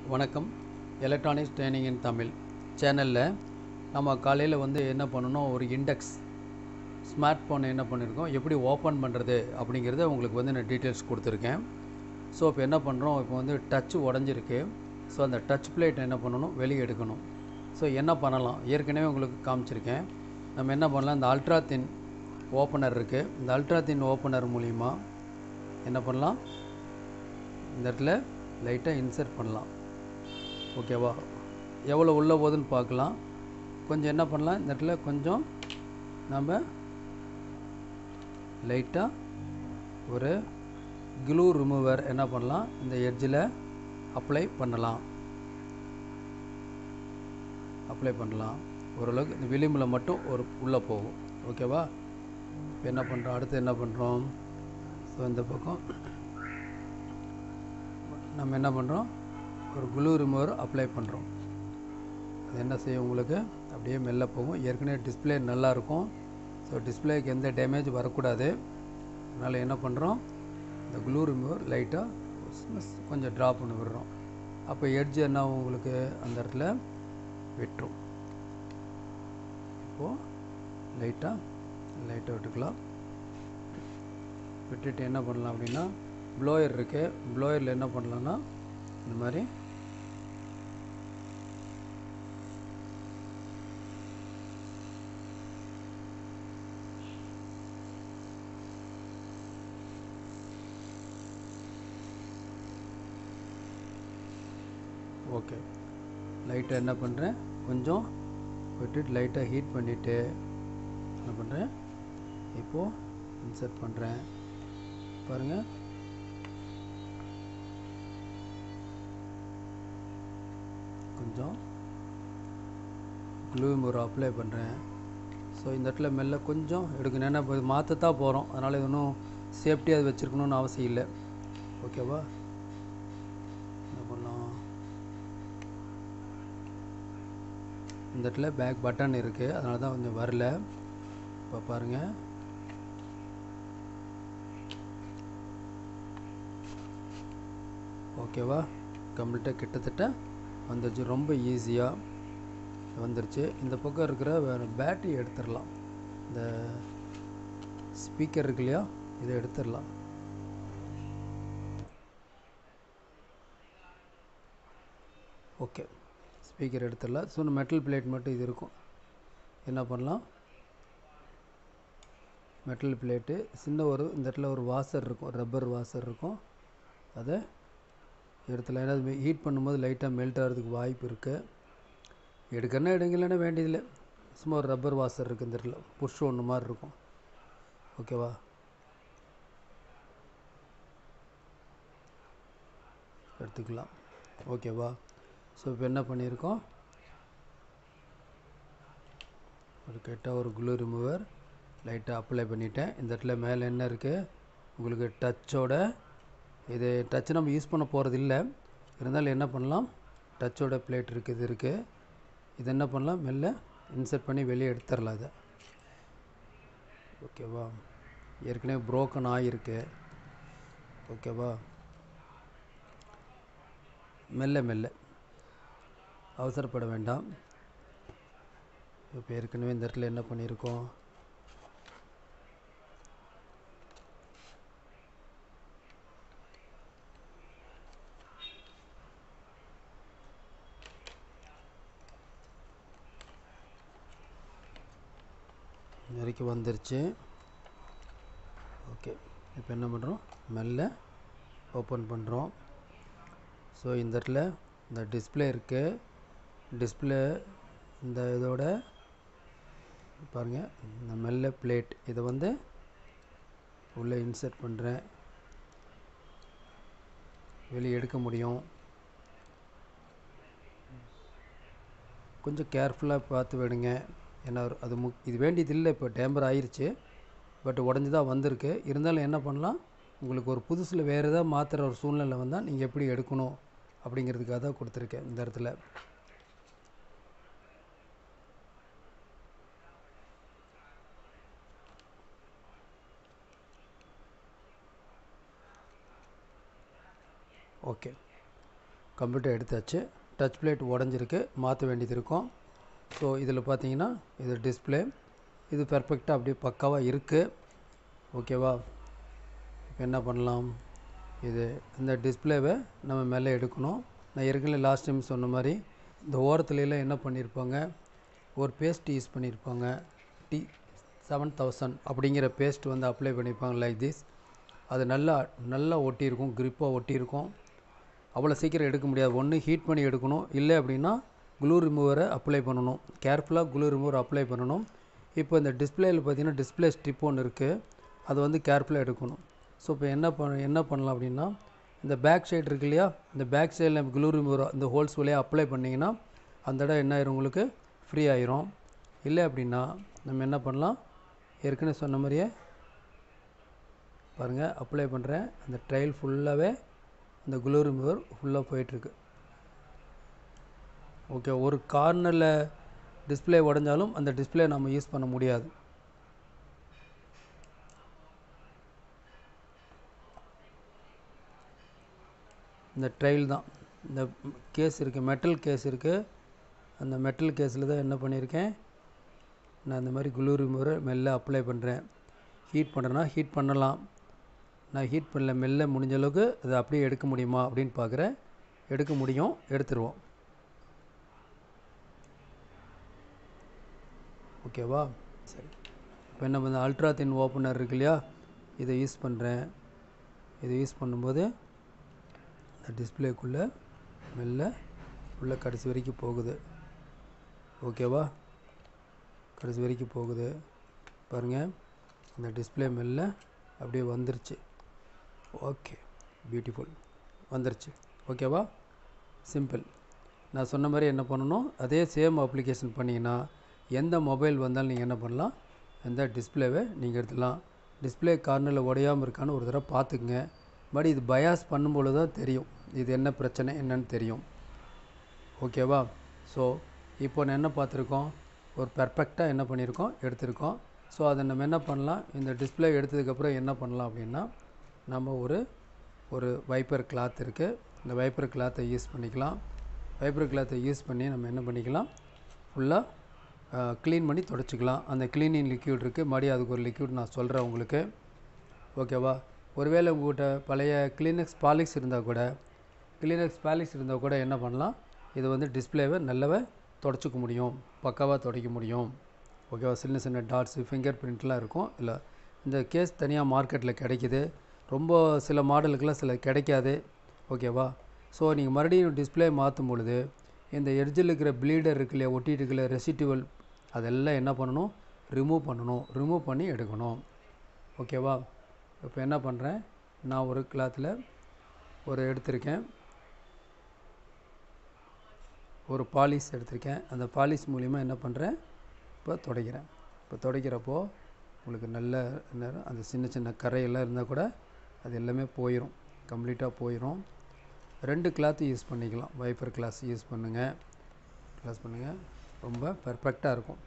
வணக்கம் electronics training இன் தமிழ் சேனலில் நம்ம காலையில் வந்து என்ன பண்ணணும் ஒரு இண்டெக்ஸ் ஸ்மார்ட் ஃபோனை என்ன பண்ணியிருக்கோம் எப்படி ஓப்பன் பண்ணுறது அப்படிங்கிறத உங்களுக்கு வந்து நான் டீட்டெயில்ஸ் கொடுத்துருக்கேன் ஸோ இப்போ என்ன பண்ணுறோம் இப்போ வந்து டச் உடஞ்சிருக்கு ஸோ அந்த டச் பிளேட் என்ன பண்ணணும் வெளியே எடுக்கணும் ஸோ என்ன பண்ணலாம் ஏற்கனவே உங்களுக்கு காமிச்சிருக்கேன் நம்ம என்ன பண்ணலாம் இந்த அல்ட்ரா தின் ஓப்பனர் இருக்குது இந்த அல்ட்ரா தின் ஓப்பனர் மூலிமா என்ன பண்ணலாம் இந்த இடத்துல லைட்டாக இன்சர்ட் பண்ணலாம் ஓகேவா எவ்வளோ உள்ளே போகுதுன்னு பார்க்கலாம் கொஞ்சம் என்ன பண்ணலாம் இந்த இடத்துல கொஞ்சம் நம்ம லைட்டாக ஒரு க்ளூ ரிமூவர் என்ன பண்ணலாம் இந்த எட்ஜில் அப்ளை பண்ணலாம் அப்ளை பண்ணலாம் ஓரளவுக்கு இந்த விளிம்பில் மட்டும் ஒரு உள்ளே போகும் ஓகேவா இப்போ என்ன பண்ணுறோம் அடுத்து என்ன பண்ணுறோம் ஸோ இந்த பக்கம் நம்ம என்ன பண்ணுறோம் ஒரு குளூ ரிமூவர் அப்ளை பண்ணுறோம் அது என்ன செய்யும் உங்களுக்கு அப்படியே மெல்ல போகும் ஏற்கனவே டிஸ்பிளே நல்லா இருக்கும் ஸோ டிஸ்பிளேக்கு எந்த டேமேஜ் வரக்கூடாது அதனால் என்ன பண்ணுறோம் இந்த குளூ ரிமூவர் லைட்டாக கொஞ்சம் ட்ராப் பண்ணி விடுறோம் அப்போ எட்ஜ் என்ன ஆகும் உங்களுக்கு அந்த இடத்துல விட்டுரும் இப்போது லைட்டாக லைட்டாக விட்டுக்கலாம் விட்டுட்டு என்ன பண்ணலாம் அப்படின்னா ப்ளோயர் இருக்குது ப்ளோயரில் என்ன பண்ணலான்னா இந்த மாதிரி ஓகே லைட்டாக என்ன பண்ணுறேன் கொஞ்சம் விட்டுட்டு லைட்டாக ஹீட் பண்ணிவிட்டு என்ன பண்ணுறேன் இப்போது இன்சர்ட் பண்ணுறேன் பாருங்கள் கொஞ்சம் க்ளூ ஒரு அப்ளை பண்ணுறேன் ஸோ இந்த இடத்துல மெல்ல கொஞ்சம் எடுக்கணும் ஏன்னா இப்போ மாற்றத்தான் போகிறோம் அதனால் இது ஒன்றும் சேஃப்டியாக அது வச்சுருக்கணும்னு அவசியம் இல்லை ஓகேவா என்ன பண்ணலாம் இந்த இடத்துல பேக் பட்டன் இருக்குது அதனால தான் கொஞ்சம் வரல இப்போ பாருங்கள் ஓகேவா கம்ப்ளீட்டாக கிட்டத்தட்ட வந்துருச்சு ரொம்ப ஈஸியாக வந்துருச்சு இந்த பக்கம் இருக்கிற வேறு பேட்டரி எடுத்துடலாம் இந்த ஸ்பீக்கர் இருக்கு இல்லையா இதை எடுத்துடலாம் ஓகே ஸ்பீக்கர் எடுத்துடலாம் ஸோ மெட்டல் பிளேட் மட்டும் இது இருக்கும் என்ன பண்ணலாம் மெட்டல் பிளேட்டு சின்ன ஒரு இந்த இடத்துல ஒரு வாசர் இருக்கும் ரப்பர் வாசர் இருக்கும் அதை எடுத்துலாம் ஏன்னா அது ஹீட் பண்ணும்போது லைட்டாக மெல்ட் ஆகிறதுக்கு வாய்ப்பு இருக்குது எடுக்கணும் எடுங்கலன்னா வேண்டியதில்லை சும்மா ஒரு ரப்பர் வாசர் இருக்குது இந்த இடத்துல புஷ் ஒன்று மாதிரி இருக்கும் ஓகேவா எடுத்துக்கலாம் ஓகேவா ஸோ இப்போ என்ன பண்ணியிருக்கோம் ஒரு கெட்டால் ஒரு குளூ ரிமூவர் லைட்டாக அப்ளை பண்ணிட்டேன் இந்த இடத்துல மேலே என்ன இருக்குது உங்களுக்கு டச்சோட இது டச் நம்ம யூஸ் பண்ண போகிறது இல்லை இருந்தாலும் என்ன பண்ணலாம் டச்சோட பிளேட் இருக்குது இது இருக்குது இது என்ன பண்ணலாம் மெல்ல இன்சர்ட் பண்ணி வெளியே எடுத்துடலாம் இதை ஓகேவா ஏற்கனவே ப்ரோக்கன் ஆகிருக்கு ஓகேவா மெல்ல மெல்ல அவசரப்பட வேண்டாம் இப்போ ஏற்கனவே இந்த இடத்துல என்ன பண்ணியிருக்கோம் வரைக்கும் வந்துருச்சு ஓகே இப்போ என்ன பண்ணுறோம் மெல்ல ஓப்பன் பண்ணுறோம் ஸோ இந்த இடத்துல இந்த டிஸ்பிளே இருக்குது டிஸ்பிளே இந்த இதோட பாருங்கள் இந்த மெல்ல பிளேட் இதை வந்து உள்ளே இன்சர்ட் பண்ணுறேன் வெளியே எடுக்க முடியும் கொஞ்சம் கேர்ஃபுல்லாக பார்த்து விடுங்க ஏன்னா அது முக் இது வேண்டியதில்லை இப்போ டேம்பர் ஆயிடுச்சு பட் உடஞ்சி தான் வந்திருக்கு இருந்தாலும் என்ன பண்ணலாம் உங்களுக்கு ஒரு புதுசில் வேறு எதாவது மாற்றுற ஒரு சூழ்நிலை வந்தால் நீங்கள் எப்படி எடுக்கணும் அப்படிங்கிறதுக்காக தான் கொடுத்துருக்கேன் இந்த இடத்துல ஓகே கம்ப்யூட்டர் எடுத்தாச்சு டச் பிளேட் உடஞ்சிருக்கு மாற்ற வேண்டியது இருக்கும் ஸோ இதில் பார்த்தீங்கன்னா இது டிஸ்பிளே இது பெர்ஃபெக்டாக அப்படியே பக்காவாக இருக்குது ஓகேவா இப்போ என்ன பண்ணலாம் இது இந்த டிஸ்பிளேவை நம்ம மேலே எடுக்கணும் நான் ஏற்கனவே லாஸ்ட் டைம் சொன்ன மாதிரி இந்த ஓரத்துலலாம் என்ன பண்ணியிருப்பாங்க ஒரு பேஸ்ட் யூஸ் பண்ணியிருப்பாங்க டி செவன் தௌசண்ட் அப்படிங்கிற பேஸ்ட் வந்து அப்ளை பண்ணியிருப்பாங்க லைக் திஸ் அது நல்லா நல்லா ஒட்டியிருக்கும் க்ரிப்பாக ஒட்டியிருக்கும் அவ்வளோ சீக்கிரம் எடுக்க முடியாது ஒன்று ஹீட் பண்ணி எடுக்கணும் இல்லை அப்படின்னா க்ளூ ரிமூவரை அப்ளை பண்ணணும் கேர்ஃபுல்லாக க்ளூ ரிமூவர் அப்ளை பண்ணணும் இப்போ இந்த டிஸ்பிளேயில் பார்த்தீங்கன்னா டிஸ்பிளே ஸ்ட்ரிப் ஒன்று இருக்குது அதை வந்து கேர்ஃபுல்லாக எடுக்கணும் ஸோ இப்போ என்ன பண்ண என்ன பண்ணலாம் அப்படின்னா இந்த பேக் சைடு இருக்கு இல்லையா இந்த பேக் சைடில் நம்ம க்ளூ ரிமூவர் இந்த ஹோல்ஸ் வழியாக அப்ளை பண்ணிங்கன்னா அந்த இடம் என்ன ஆயிரும் உங்களுக்கு ஃப்ரீ ஆயிரும் இல்லை அப்படின்னா நம்ம என்ன பண்ணலாம் ஏற்கனவே சொன்ன மாதிரியே பாருங்கள் அப்ளை பண்ணுறேன் அந்த ட்ரையல் ஃபுல்லாகவே அந்த க்ளூ ரிமூவர் ஃபுல்லாக போயிட்டுருக்கு ஓகே ஒரு கார்னரில் டிஸ்பிளே உடஞ்சாலும் அந்த டிஸ்பிளே நம்ம யூஸ் பண்ண முடியாது இந்த ட்ரையல் தான் இந்த கேஸ் இருக்குது மெட்டல் கேஸ் இருக்குது அந்த மெட்டல் கேஸில் தான் என்ன பண்ணியிருக்கேன் நான் இந்த மாதிரி குளூ ரிமூவரை மெல்ல அப்ளை பண்ணுறேன் ஹீட் பண்ணுறேன்னா ஹீட் பண்ணலாம் நான் ஹீட் பண்ணல மெல்ல முடிஞ்ச அளவுக்கு அதை அப்படியே எடுக்க முடியுமா அப்படின்னு பார்க்குறேன் எடுக்க முடியும் எடுத்துருவோம் ஓகேவா சரி இப்போ என்ன பண்ண அல்ட்ரா தின் ஓப்பனர் இருக்கு இல்லையா இதை யூஸ் பண்ணுறேன் இதை யூஸ் பண்ணும்போது இந்த டிஸ்பிளேக்குள்ளே மெல்ல உள்ள கடைசி வரைக்கும் போகுது ஓகேவா கடைசி வரைக்கும் போகுது பாருங்கள் இந்த டிஸ்பிளே மெல்ல அப்படியே வந்துருச்சு ஓகே பியூட்டிஃபுல் வந்துருச்சு ஓகேவா சிம்பிள் நான் சொன்ன மாதிரி என்ன பண்ணணும் அதே சேம் அப்ளிகேஷன் பண்ணிங்கன்னா எந்த மொபைல் வந்தாலும் நீங்கள் என்ன பண்ணலாம் எந்த டிஸ்பிளேவை நீங்கள் எடுத்துடலாம் டிஸ்பிளே கார்னரில் உடையாமல் இருக்கான்னு ஒரு தடவை பார்த்துக்குங்க பட் இது பயாஸ் பண்ணும்போது தான் தெரியும் இது என்ன பிரச்சனை என்னன்னு தெரியும் ஓகேவா ஸோ இப்போ நான் என்ன பார்த்துருக்கோம் ஒரு பெர்ஃபெக்டாக என்ன பண்ணியிருக்கோம் எடுத்திருக்கோம் ஸோ அதை நம்ம என்ன பண்ணலாம் இந்த டிஸ்பிளே எடுத்ததுக்கப்புறம் என்ன பண்ணலாம் அப்படின்னா நம்ம ஒரு ஒரு வைப்பர் கிளாத் இருக்குது இந்த வைப்பர் கிளாத்தை யூஸ் பண்ணிக்கலாம் வைப்பர் கிளாத்தை யூஸ் பண்ணி நம்ம என்ன பண்ணிக்கலாம் ஃபுல்லாக க்ளீன் பண்ணி தொடச்சிக்கலாம் அந்த க்ளீனிங் லிக்யூட் இருக்குது மறுபடியும் அதுக்கு ஒரு லிக்யூட் நான் சொல்கிறேன் உங்களுக்கு ஓகேவா ஒருவேளை உங்கள்கிட்ட பழைய கிளீனக்ஸ் பாலிக்ஸ் இருந்தால் கூட கிளீனக்ஸ் பாலிக்ஸ் இருந்தால் கூட என்ன பண்ணலாம் இது வந்து டிஸ்பிளேவை நல்லாவே தொடச்சிக்க முடியும் பக்காவாக துடைக்க முடியும் ஓகேவா சின்ன சின்ன டாட்ஸு ஃபிங்கர் பிரிண்ட்லாம் இருக்கும் இல்லை இந்த கேஸ் தனியாக மார்க்கெட்டில் கிடைக்கிது ரொம்ப சில மாடலுக்கெல்லாம் சில கிடைக்காது ஓகேவா ஸோ நீங்கள் மறுபடியும் டிஸ்பிளே மாற்றும் பொழுது இந்த எட்ஜில் இருக்கிற ப்ளீடர் இருக்கு இல்லையா ஒட்டிட்டு இருக்கிற ரெசிட்டிவல் அதெல்லாம் என்ன பண்ணணும் ரிமூவ் பண்ணணும் ரிமூவ் பண்ணி எடுக்கணும் ஓகேவா இப்போ என்ன பண்ணுறேன் நான் ஒரு கிளாத்தில் ஒரு எடுத்திருக்கேன் ஒரு பாலிஷ் எடுத்திருக்கேன் அந்த பாலிஷ் மூலிமா என்ன பண்ணுறேன் இப்போ துடைக்கிறேன் இப்போ துடைக்கிறப்போ உங்களுக்கு நல்ல நேரம் அந்த சின்ன சின்ன கரையெல்லாம் இருந்தால் கூட அது எல்லாமே போயிடும் கம்ப்ளீட்டாக போயிடும் ரெண்டு கிளாத்து யூஸ் பண்ணிக்கலாம் வைப்பர் கிளாஸ் யூஸ் பண்ணுங்கள் கிளாஸ் பண்ணுங்கள் ரொம்ப பெர்ஃபெக்டாக இருக்கும்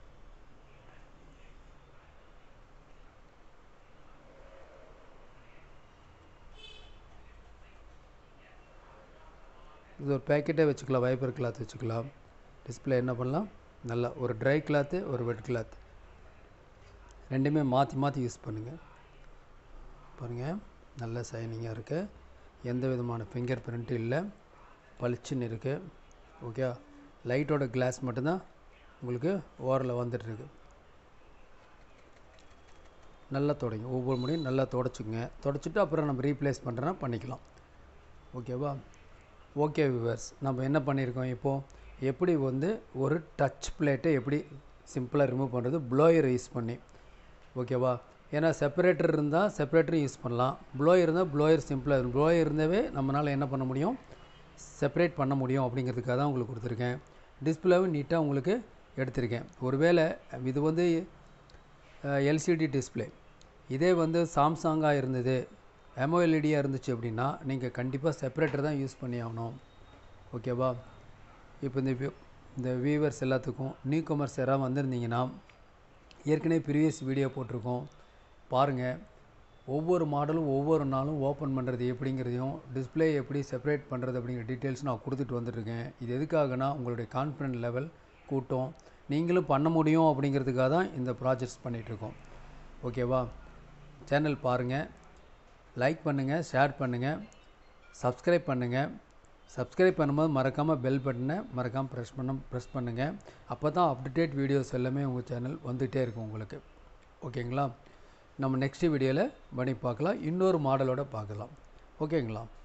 இது ஒரு பேக்கெட்டே வச்சுக்கலாம் வைப்பர் கிளாத் வச்சுக்கலாம் டிஸ்பிளே என்ன பண்ணலாம் நல்லா ஒரு ட்ரை கிளாத்து ஒரு வெட் கிளாத் ரெண்டுமே மாற்றி மாற்றி யூஸ் பண்ணுங்கள் பாருங்கள் நல்ல சைனிங்காக இருக்குது எந்த விதமான ஃபிங்கர் பிரிண்ட் இல்லை பளிச்சுன்னு இருக்குது ஓகே லைட்டோட கிளாஸ் மட்டும்தான் உங்களுக்கு ஓரில் வந்துட்டுருக்கு நல்லா தொடங்க ஒவ்வொரு முறையும் நல்லா தொடச்சிங்க தொடச்சிட்டு அப்புறம் நம்ம ரீப்ளேஸ் பண்ணுறோன்னா பண்ணிக்கலாம் ஓகேவா ஓகே விவர்ஸ் நம்ம என்ன பண்ணியிருக்கோம் இப்போது எப்படி வந்து ஒரு டச் பிளேட்டை எப்படி சிம்பிளாக ரிமூவ் பண்ணுறது ப்ளோயர் யூஸ் பண்ணி ஓகேவா ஏன்னா செப்பரேட்டர் இருந்தால் செப்பரேட்டரும் யூஸ் பண்ணலாம் ப்ளோயர் இருந்தால் ப்ளோயர் சிம்பிளாக இருக்கும் ப்ளோயர் இருந்தாவே நம்மளால் என்ன பண்ண முடியும் செப்பரேட் பண்ண முடியும் அப்படிங்கிறதுக்காக தான் உங்களுக்கு கொடுத்துருக்கேன் டிஸ்பிளேவும் நீட்டாக உங்களுக்கு எடுத்திருக்கேன் ஒருவேளை இது வந்து எல்சிடி டிஸ்பிளே இதே வந்து சாம்சங்காக இருந்தது எம்ஓஎல்இடியாக இருந்துச்சு அப்படின்னா நீங்கள் கண்டிப்பாக செப்பரேட்டர் தான் யூஸ் பண்ணி ஆகணும் ஓகேவா இப்போ இந்த வி- இந்த வியூவர்ஸ் எல்லாத்துக்கும் நியூ கமர்ஸ் யாராவது வந்திருந்தீங்கன்னா ஏற்கனவே ப்ரீவியஸ் வீடியோ போட்டிருக்கோம் பாருங்கள் ஒவ்வொரு மாடலும் ஒவ்வொரு நாளும் ஓப்பன் பண்ணுறது எப்படிங்கிறதையும் டிஸ்பிளே எப்படி செப்பரேட் பண்ணுறது அப்படிங்கிற டீட்டெயில்ஸ் நான் கொடுத்துட்டு வந்துட்டுருக்கேன் இது எதுக்காகனா உங்களுடைய கான்ஃபிடென்ட் லெவல் கூட்டம் நீங்களும் பண்ண முடியும் அப்படிங்கிறதுக்காக தான் இந்த ப்ராஜெக்ட்ஸ் பண்ணிகிட்ருக்கோம் ஓகேவா சேனல் பாருங்கள் லைக் பண்ணுங்கள் ஷேர் பண்ணுங்கள் சப்ஸ்கிரைப் பண்ணுங்கள் சப்ஸ்கிரைப் பண்ணும்போது மறக்காமல் பெல் பட்டனை மறக்காமல் ப்ரெஸ் பண்ண ப்ரெஸ் பண்ணுங்கள் அப்போ தான் அப்டேட் வீடியோஸ் எல்லாமே உங்கள் சேனல் வந்துகிட்டே இருக்கும் உங்களுக்கு ஓகேங்களா நம்ம நெக்ஸ்ட் வீடியோவில் பண்ணி பார்க்கலாம் இன்னொரு மாடலோட பார்க்கலாம் ஓகேங்களா